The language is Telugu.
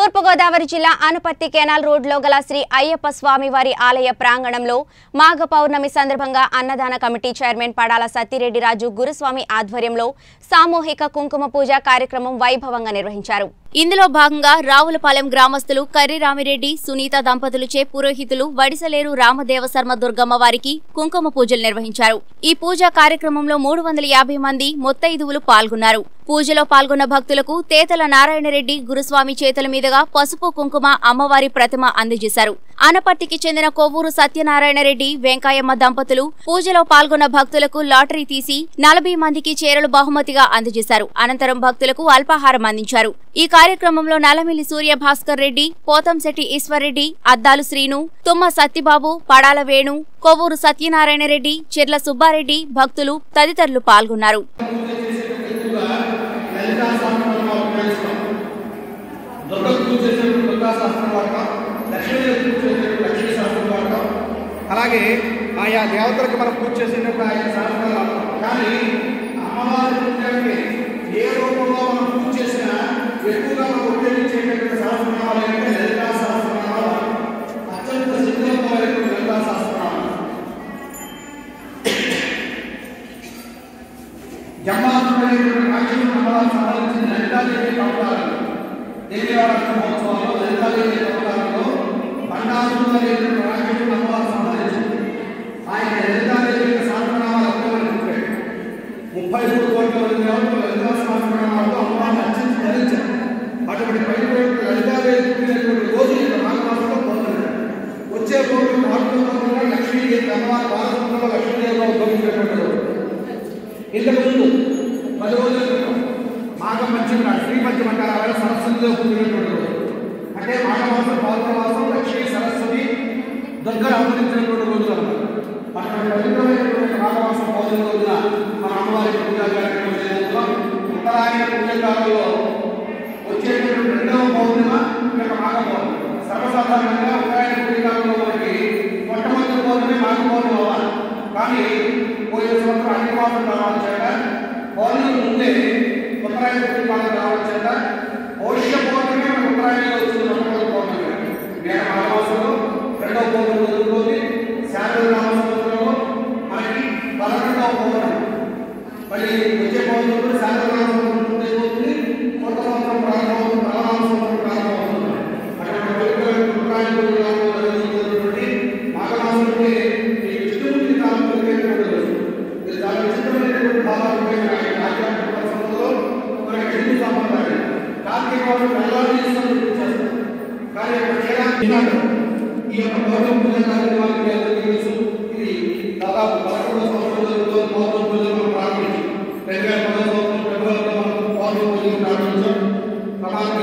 తూర్పుగోదావరి జిల్లా ఆనపర్తి కెనాల్ రోడ్లో గల శ్రీ అయ్యప్ప స్వామి వారి ఆలయ ప్రాంగణంలో మాఘ పౌర్ణమి సందర్భంగా అన్నదాన కమిటీ చైర్మన్ పడాల సత్తిరెడ్డి రాజు గురుస్వామి ఆధ్వర్యంలో సామూహిక కుంకుమ పూజ కార్యక్రమం వైభవంగా నిర్వహించారు ఇందులో భాగంగా రావులపాలెం గ్రామస్తులు కర్రి రామిరెడ్డి సునీత దంపతులచే పురోహితులు వడిసలేరు రామదేవశర్మ దుర్గమ్మ వారికి కుంకుమ పూజలు నిర్వహించారు ఈ పూజా కార్యక్రమంలో మూడు వందల యాభై మంది మొత్తైదువులు పాల్గొన్నారు పూజలో పాల్గొన్న భక్తులకు తేతల నారాయణరెడ్డి గురుస్వామి చేతుల మీదుగా పసుపు కుంకుమ అమ్మవారి ప్రతిమ అందజేశారు ఆనపర్తికి చెందిన కొవ్వూరు సత్యనారాయణరెడ్డి వెంకాయమ్మ దంపతులు పూజలో పాల్గొన్న భక్తులకు లాటరీ తీసి నలభై మందికి చీరలు బహుమతిగా అందజేశారు అనంతరం భక్తులకు అల్పాహారం అందించారు ఈ కార్యక్రమంలో నల్లమిల్లి సూర్య భాస్కర్ రెడ్డి పోతంశెట్టి ఈశ్వర్రెడ్డి అద్దాలు శ్రీను తుమ్మ సత్తిబాబు పడాల వేణు కొవ్వూరు సత్యనారాయణరెడ్డి చిర్ల సుబ్బారెడ్డి భక్తులు తదితరులు పాల్గొన్నారు దుర్గకు పూజ చేసేటప్పుడు దుర్గా శాస్త్రం వాడతాం లక్ష్మీదేవి పూజ చేసేటప్పుడు లక్ష్మీ శాస్త్రం వాడతాం అలాగే ఆయా దేవతలకు మనం పూజ చేసేటప్పుడు ఆయా శాస్త్రాలు వాడతాం కానీ అమ్మవారి పూజకి ఏ రూపంలో మనం పూజ చేసినా ఎక్కువగా మనం ఉపయోగించేటటువంటి శాస్త్రనామాలు ఏంటంటే లలితా శాస్త్రనామాలు అత్యంత శక్తివంతమైనటువంటి లలితా శాస్త్రనామాలు జన్మాష్టమైనటువంటి రాక్షసుని అమ్మవారికి సంబంధించిన లలితాదేవి అవతారాలు దేవీవాడ మహోత్సవంలో లలితాదేవి అవతారంలో బండాసురుడైనటువంటి రాక్షసుని అమ్మవారికి సంబంధించింది ఆయన లలితాదేవి యొక్క సహస్రనామాలు అర్థమని చెప్పాడు ముప్పై మూడు కోట్ల మంది దేవతలు లలితా సహస్రనామాలతో అమ్మవారిని అర్చించి ధరించారు అటువంటి పైన లలితాదేవి పుట్టినటువంటి రోజు ఇక్కడ మాఘమాసంలో పొందారు వచ్చే రోజు మాఘమాసంలో లక్ష్మీదేవి అమ్మవారి బాలసంలో లక్ష్మీదేవిగా ఉద్భవించినటువంటి రోజు ఇంతకు ముందు పది రోజుల క్రితం మాఘం పంచమి నాడు శ్రీ పంచమి అంటారు ఆ వేళ సరస్వతిలో పుట్టినటువంటి రోజు అంటే మాఘమాసం పాల్గొన మాసం లక్ష్మీ సరస్వతి దుర్గ అవతరించినటువంటి రోజులు అన్నమాట అటువంటి పవిత్రమైనటువంటి మాఘమాసం పౌర్ణమి రోజున మన అమ్మవారి పూజా కార్యక్రమం చేస్తున్నాం ఉత్తరాయణ పుణ్యకాలంలో వచ్చేటటువంటి రెండవ పౌర్ణిమ ఇక మాఘ పౌర్ణమి సర్వసాధారణంగా ఉత్తరాయణ పుణ్యకాలంలో మనకి మొట్టమొదటి పౌర్ణమి మాఘ పౌర్ణమి అవ్వాలి కానీ పోయిన సంవత్సరం అన్ని మాసం రావాలి చేత పౌర్ణమి ముందే ఉత్తరాయణ పుణ్యకాలం రావాలి చేత పౌష్య పౌర్ణమి మన ఉత్తరాయణలో వచ్చింది మొట్టమొదటి పౌర్ణమి మేడ మాఘమాసంలో రెండవ పౌర్ణమి జరుగుతుంది శారద నామ సంవత్సరంలో మనకి పదకొండవ పౌర్ణమి మళ్ళీ వచ్చే పౌర్ణమి కూడా శారద నామ సంవత్సరం పూర్తయిపోతుంది కొత్త సంవత్సరం ప్రారంభమవుతుంది నవనామ సంవత్సరం ప్రారంభమవుతుంది అటువంటి పవిత్రమైన ఉత్తరాయణ పుణ్యకాలంలో జరుగుతున్నటువంటి మాఘమాసంలో ఈ విష్ణుమూర్తి కాలం జరిగేటువంటి రోజు ఇది చాలా విచిత్రమైనటువంటి భావాలు ఉన్నాయి ఆయన ఆధ్యాత్మిక సంస్థలో మనకి హిందూ సంబంధాలు కార్తీక మాసం వెళ్ళాలని చేస్తారు కానీ అక్కడ చేయడానికి ఈ యొక్క పౌర్ణమి పూజ కార్యక్రమానికి మీ అందరికీ తెలుసు ఇది దాదాపు పదకొండవ సంవత్సరం జరుగుతుంది పౌర్ణమి పూజలు మనం ప్రారంభించాం రెండు వేల పదవ సంవత్సరం ఫిబ్రవరిలో మనం పౌర్ణమి పూజలు ప్రారంభించాం ప్రమాణ